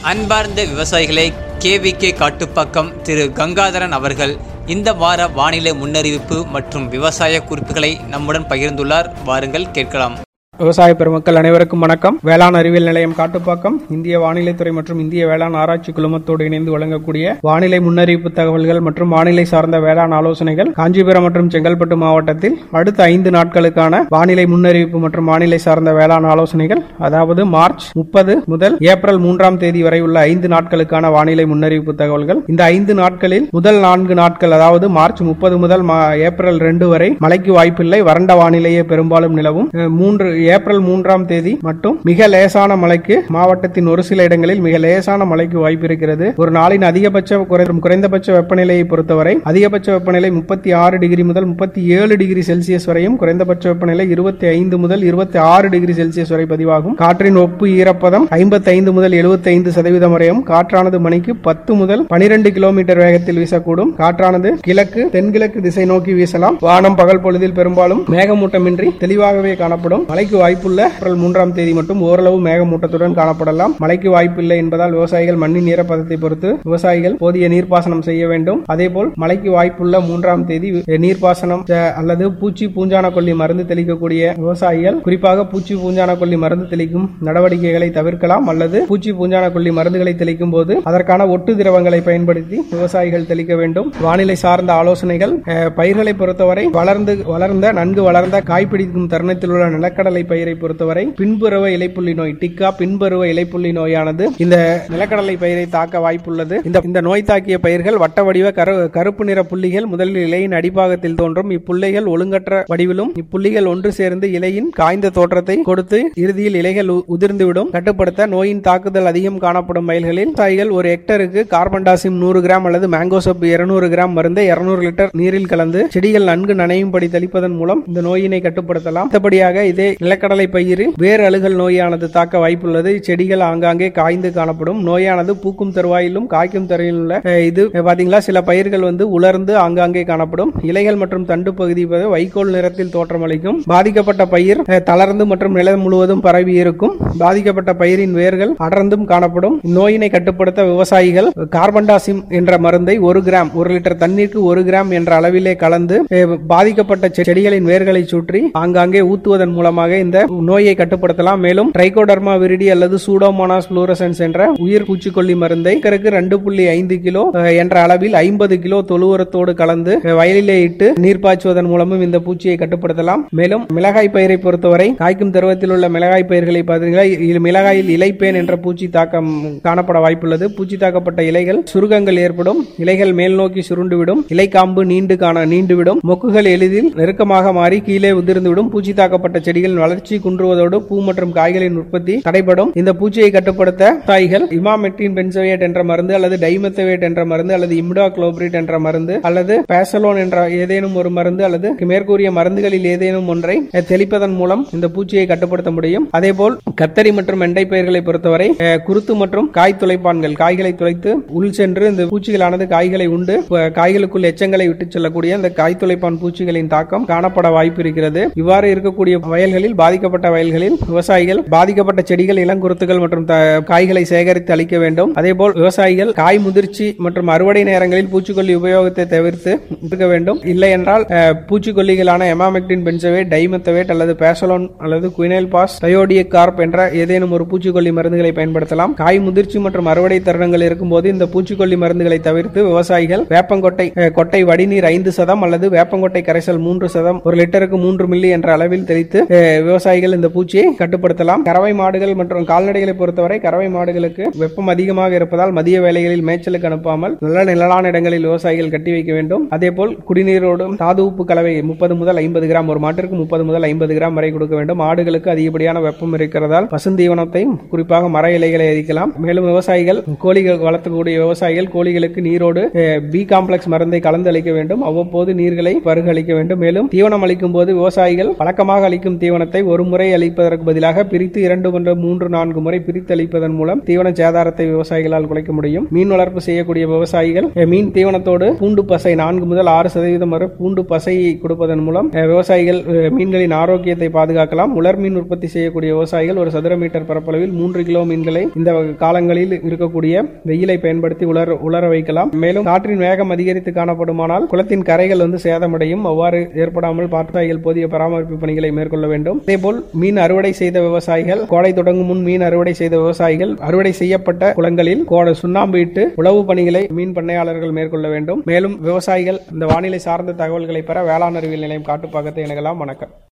அன்பார்ந்த விவசாயிகளே கேவிகே காட்டுப்பாக்கம் திரு கங்காதரன் அவர்கள் இந்த வார வானிலை முன்னறிவிப்பு மற்றும் விவசாய குறிப்புகளை நம்முடன் பகிர்ந்துள்ளார் வாருங்கள் கேட்கலாம் விவசாய பெருமக்கள் அனைவருக்கும் வணக்கம் வேளாண் அறிவியல் நிலையம் காட்டுப்பாக்கம் இந்திய வானிலை துறை மற்றும் இந்திய வேளாண் ஆராய்ச்சி குழுமத்தோடு இணைந்து வழங்கக்கூடிய வானிலை முன்னறிவிப்பு தகவல்கள் மற்றும் வானிலை சார்ந்த வேளாண் ஆலோசனைகள் காஞ்சிபுரம் மற்றும் செங்கல்பட்டு மாவட்டத்தில் அடுத்த ஐந்து நாட்களுக்கான வானிலை முன்னறிவிப்பு மற்றும் வானிலை சார்ந்த வேளாண் ஆலோசனைகள் அதாவது மார்ச் முப்பது முதல் ஏப்ரல் மூன்றாம் தேதி வரை உள்ள ஐந்து நாட்களுக்கான வானிலை முன்னறிவிப்பு தகவல்கள் இந்த ஐந்து நாட்களில் முதல் நான்கு நாட்கள் அதாவது மார்ச் முப்பது முதல் மா- ஏப்ரல் ரெண்டு வரை மழைக்கு வாய்ப்பில்லை வறண்ட வானிலையே பெரும்பாலும் நிலவும் அஹ், மூன்று ஏப்ரல் மூன்றாம் தேதி மட்டும் மிக லேசான மழைக்கு மாவட்டத்தின் ஒரு சில இடங்களில் மிக லேசான மழைக்கு வாய்ப்பு இருக்கிறது ஒரு நாளின் அதிகபட்ச குறை- குறைந்தபட்ச வெப்பநிலையை பொறுத்தவரை அதிகபட்ச வெப்பநிலை முப்பத்தி ஆறு டிகிரி முதல் முப்பத்தி ஏழு டிகிரி செல்சியஸ் வரையும் குறைந்தபட்ச வெப்பநிலை இருபத்தி ஐந்து முதல் இருபத்தி ஆறு டிகிரி செல்சியஸ் வரை பதிவாகும் காற்றின் ஒப்பு ஈரப்பதம் ஐம்பத்தி ஐந்து முதல் 75% சதவீதம் வரையும் காற்றானது மணிக்கு பத்து முதல் பனிரெண்டு கிலோமீட்டர் வேகத்தில் வீசக்கூடும் காற்றானது கிழக்கு தென்கிழக்கு திசை நோக்கி வீசலாம் வானம் பகல் பொழுதில் பெரும்பாலும் மேகமூட்டமின்றி தெளிவாகவே காணப்படும் மழைக்கு வாய்ப்புள்ள ஏப்ரல் மூன்றாம் தேதி மட்டும் ஓரளவு மேகமூட்டத்துடன் காணப்படலாம் மழைக்கு வாய்ப்பில்லை என்பதால் விவசாயிகள் மண்ணின் ஈரப்பதத்தை பொறுத்து விவசாயிகள் போதிய நீர்ப்பாசனம் செய்ய வேண்டும் அதேபோல் மழைக்கு வாய்ப்புள்ள மூன்றாம் தேதி அஹ், நீர்ப்பாசனம் அஹ், அல்லது பூச்சி பூஞ்சான கொல்லி மருந்து தெளிக்கக்கூடிய விவசாயிகள் குறிப்பாக பூச்சி பூஞ்சான கொல்லி மருந்து தெளிக்கும் நடவடிக்கைகளை தவிர்க்கலாம் அல்லது பூச்சி பூஞ்சான கொல்லி மருந்துகளை தெளிக்கும் போது அதற்கான ஒட்டு திரவங்களை பயன்படுத்தி விவசாயிகள் தெளிக்க வேண்டும் வானிலை சார்ந்த ஆலோசனைகள் அஹ், பயிர்களை பொறுத்தவரை வளர்ந்து வளர்ந்த நன்கு வளர்ந்த காய்பிடிக்கும் தருணத்தில் உள்ள நிலக்கடலை பயிரை பொறுத்தவரை பின்புறவ இலைப்புள்ளி நோய் டிக்கா பின்புறவ இலைப்புள்ளி நோயானது இந்த நிலக்கடலை பயிரை தாக்க வாய்ப்புள்ளது இந்த இந்த நோய் தாக்கிய பயிர்கள் வட்ட வடிவ கரு கருப்பு நிற புள்ளிகள் முதலில் இலையின் அடிப்பாகத்தில் தோன்றும் இப்புள்ளிகள் ஒழுங்கற்ற வடிவிலும் இப்புள்ளிகள் ஒன்று சேர்ந்து இலையின் காய்ந்த தோற்றத்தை கொடுத்து இறுதியில் இலைகள் உ- உதிர்ந்துவிடும் கட்டுப்படுத்த நோயின் தாக்குதல் அதிகம் காணப்படும் வயல்களில் விவசாயிகள் ஒரு ஹெக்டருக்கு கார்பன்டாசிம் நூறு கிராம் அல்லது மேங்கோசப் இருநூறு கிராம் மருந்தை 200 லிட்டர் நீரில் கலந்து செடிகள் நன்கு நனையும்படி தெளிப்பதன் மூலம் இந்த நோயினை கட்டுப்படுத்தலாம் மற்றபடியாக இதே நிலக்கடலை பயிரில் வேறு அழுகல் நோயானது தாக்க வாய்ப்புள்ளது இச்செடிகள் ஆங்காங்கே காய்ந்து காணப்படும் நோயானது பூக்கும் தருவாயிலும் காய்க்கும் தருவாயிலும் உள்ள அஹ், இது அஹ், பாத்தீங்களா சில பயிர்கள் வந்து உலர்ந்து ஆங்காங்கே காணப்படும் இலைகள் மற்றும் தண்டு பகுதி வந்து வைக்கோல் நிறத்தில் தோற்றமளிக்கும் பாதிக்கப்பட்ட பயிர் அஹ், தளர்ந்து மற்றும் நிலம் முழுவதும் பரவி இருக்கும் பாதிக்கப்பட்ட பயிரின் வேர்கள் அடர்ந்தும் காணப்படும் இந்நோயினை கட்டுப்படுத்த விவசாயிகள் கார்பன்டாசிம் என்ற மருந்தை ஒரு கிராம் ஒரு லிட்டர் தண்ணீருக்கு ஒரு கிராம் என்ற அளவிலே கலந்து அஹ், பாதிக்கப்பட்ட செ- செடிகளின் வேர்களை சுற்றி ஆங்காங்கே ஊத்துவதன் மூலமாக இந்த நோயை கட்டுப்படுத்தலாம் மேலும் ட்ரைகோடர்மா விரிடி அல்லது சூடோமோனாஸ் புளூரசன்ஸ் என்ற உயிர் பூச்சிக்கொல்லி மருந்தை ஏக்கருக்கு ரெண்டு புள்ளி ஐந்து கிலோ அஹ், என்ற அளவில் ஐம்பது கிலோ தொழு உரத்தோடு கலந்து அஹ், வயலிலே இட்டு நீர் பாய்ச்சுவதன் மூலமும் இந்த பூச்சியை கட்டுப்படுத்தலாம் மேலும் மிளகாய் பயிரை பொறுத்தவரை காய்க்கும் பருவத்தில் உள்ள மிளகாய் பயிர்களை பார்த்தீங்கன்னா இ- மிளகாயில் இலைப்பேன் என்ற பூச்சி தாக்கம் காணப்பட வாய்ப்புள்ளது பூச்சி தாக்கப்பட்ட இலைகள் சுருக்கங்கள் ஏற்படும் இலைகள் மேல் நோக்கி சுருண்டுவிடும் இலைக்காம்பு நீண்டு காண நீண்டுவிடும் மொக்குகள் எளிதில் நெருக்கமாக மாறி கீழே உதிர்ந்துவிடும் பூச்சி தாக்கப்பட்ட செடிகளின் வளர்ச்சி குன்றுவதோடு பூ மற்றும் காய்களின் உற்பத்தி தடைபடும் இந்த பூச்சியை கட்டுப்படுத்த தாய்கள் இமாமெட்டின் பென்சோயேட் என்ற மருந்து அல்லது டைமெத்தவேட் என்ற மருந்து அல்லது இம்டா என்ற மருந்து அல்லது பேசலோன் என்ற ஏதேனும் ஒரு மருந்து அல்லது மேற்கூறிய மருந்துகளில் ஏதேனும் ஒன்றை அஹ், தெளிப்பதன் மூலம் இந்த பூச்சியை கட்டுப்படுத்த முடியும் அதேபோல் கத்தரி மற்றும் வெண்டை பயிர்களை பொறுத்தவரை அஹ், குருத்து மற்றும் காய் துளைப்பான்கள் காய்களை துளைத்து உள் சென்று இந்த பூச்சிகளானது காய்களை உண்டு அஹ், காய்களுக்குள் எச்சங்களை விட்டுச் செல்லக்கூடிய இந்த காய் துளைப்பான் பூச்சிகளின் தாக்கம் காணப்பட வாய்ப்பு இருக்கிறது இவ்வாறு இருக்கக்கூடிய வயல்களில் பாதிக்கப்பட்ட வயல்களில் விவசாயிகள் பாதிக்கப்பட்ட செடிகள் இளங்குருத்துகள் மற்றும் த- காய்களை சேகரித்து அளிக்க வேண்டும் அதேபோல் விவசாயிகள் காய் முதிர்ச்சி மற்றும் அறுவடை நேரங்களில் பூச்சிக்கொல்லி உபயோகத்தை தவிர்த்து இருக்க வேண்டும் இல்லை என்றால் அஹ், பூச்சிக்கொல்லிகளான எமாமெக்டின் பென்சவேட் டைமெத்தவேட் அல்லது பேசலோன் அல்லது குயினைல் பாஸ் தயோடியக் கார்ப் என்ற ஏதேனும் ஒரு பூச்சிக்கொல்லி மருந்துகளை பயன்படுத்தலாம் காய் முதிர்ச்சி மற்றும் அறுவடை தருணங்கள் இருக்கும்போது இந்த பூச்சிக்கொல்லி மருந்துகளை தவிர்த்து விவசாயிகள் வேப்பங்கொட்டை அஹ், கொட்டை வடிநீர் ஐந்து சதம் அல்லது வேப்பங்கொட்டை கரைசல் மூன்று சதம் ஒரு லிட்டருக்கு மூன்று மில்லி என்ற அளவில் தெளித்து அஹ், விவசாயிகள் இந்த பூச்சியை கட்டுப்படுத்தலாம் கறவை மாடுகள் மற்றும் கால்நடைகளை பொறுத்தவரை கறவை மாடுகளுக்கு வெப்பம் அதிகமாக இருப்பதால் மதிய வேளைகளில் மேய்ச்சலுக்கு அனுப்பாமல் நல்ல நிழலான இடங்களில் விவசாயிகள் கட்டி வைக்க வேண்டும் அதேபோல் குடிநீரோடும் தாது உப்பு கலவை முப்பது முதல் ஐம்பது கிராம் ஒரு மாட்டிற்கு முப்பது முதல் ஐம்பது கிராம் வரை கொடுக்க வேண்டும் ஆடுகளுக்கு அதிகப்படியான வெப்பம் இருக்கிறதால் பசுந்தீவனத்தை குறிப்பாக மர இலைகளை எரிக்கலாம் மேலும் விவசாயிகள் கோழிகள் வளர்த்தக்கூடிய விவசாயிகள் கோழிகளுக்கு நீரோடு பி காம்ப்ளெக்ஸ் மருந்தை கலந்து அளிக்க வேண்டும் அவ்வப்போது நீர்களை பருக அளிக்க வேண்டும் மேலும் தீவனம் அளிக்கும் போது விவசாயிகள் வழக்கமாக அளிக்கும் தீவனத்தை தீவனத்தை ஒரு முறை அளிப்பதற்கு பதிலாக பிரித்து இரண்டு ஒன்று மூன்று நான்கு முறை பிரித்து அளிப்பதன் மூலம் தீவன சேதாரத்தை விவசாயிகளால் குறைக்க முடியும் மீன் வளர்ப்பு செய்யக்கூடிய விவசாயிகள் அஹ், மீன் தீவனத்தோடு பூண்டு பசை நான்கு முதல் ஆறு சதவீதம் வரை பூண்டு பசையை கொடுப்பதன் மூலம் அஹ், விவசாயிகள் அஹ், மீன்களின் ஆரோக்கியத்தை பாதுகாக்கலாம் உலர் மீன் உற்பத்தி செய்யக்கூடிய விவசாயிகள் ஒரு சதுர மீட்டர் பரப்பளவில் மூன்று கிலோ மீன்களை இந்த காலங்களில் இருக்கக்கூடிய வெயிலை பயன்படுத்தி உலர உலர வைக்கலாம் மேலும் காற்றின் வேகம் அதிகரித்து காணப்படுமானால் குளத்தின் கரைகள் வந்து சேதமடையும் அவ்வாறு ஏற்படாமல் விவசாயிகள் போதிய பராமரிப்பு பணிகளை மேற்கொள்ள வேண்டும் இதேபோல் மீன் அறுவடை செய்த விவசாயிகள் கோடை தொடங்கும் முன் மீன் அறுவடை செய்த விவசாயிகள் அறுவடை செய்யப்பட்ட குளங்களில் கோடை சுண்ணாம்பு இட்டு உழவு பணிகளை மீன் பண்ணையாளர்கள் மேற்கொள்ள வேண்டும் மேலும் விவசாயிகள் இந்த வானிலை சார்ந்த தகவல்களை பெற வேளாண் அறிவியல் நிலையம் காட்டுப்பாக்கத்தை இணைக்கலாம் வணக்கம்